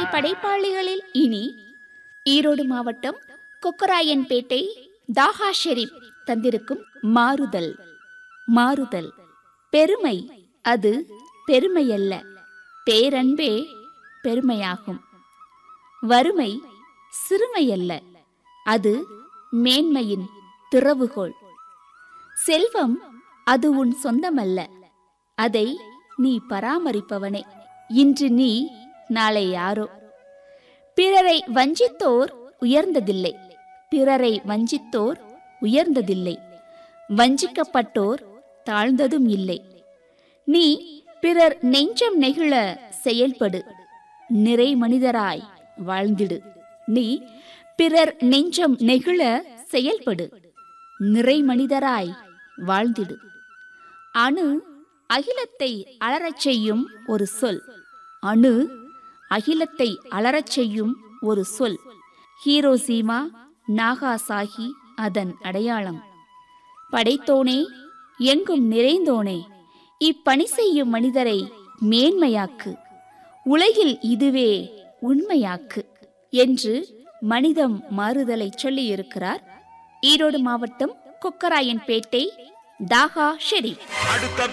படைப்பாளிகளில் இனி ஈரோடு மாவட்டம் கொக்கராயன்பேட்டை தாஹா ஷெரீப் தந்திருக்கும் மாறுதல் மாறுதல் பெருமை அது பெருமையல்ல பேரன்பே பெருமையாகும் வறுமை சிறுமையல்ல அது மேன்மையின் திறவுகோல் செல்வம் அது உன் சொந்தமல்ல அதை நீ பராமரிப்பவனே இன்று நீ நாளை யாரோ பிறரை வஞ்சித்தோர் உயர்ந்ததில்லை பிறரை வஞ்சித்தோர் உயர்ந்ததில்லை வஞ்சிக்கப்பட்டோர் தாழ்ந்ததும் இல்லை நீ பிறர் நெஞ்சம் நெகிழ செயல்படு நிறை மனிதராய் வாழ்ந்திடு நீ பிறர் நெஞ்சம் நெகிழ செயல்படு நிறை மனிதராய் வாழ்ந்திடு அணு அகிலத்தை அலறச் செய்யும் ஒரு சொல் அணு அகிலத்தை அலறச் செய்யும் ஒரு சொல் ஹீரோசீமா நாகாசாகி அதன் அடையாளம் படைத்தோனே எங்கும் நிறைந்தோனே இப்பணி செய்யும் மனிதரை மேன்மையாக்கு உலகில் இதுவே உண்மையாக்கு என்று மனிதம் மாறுதலை சொல்லியிருக்கிறார் ஈரோடு மாவட்டம் கொக்கராயன்பேட்டை தாகா ஷெரீப் அடுத்த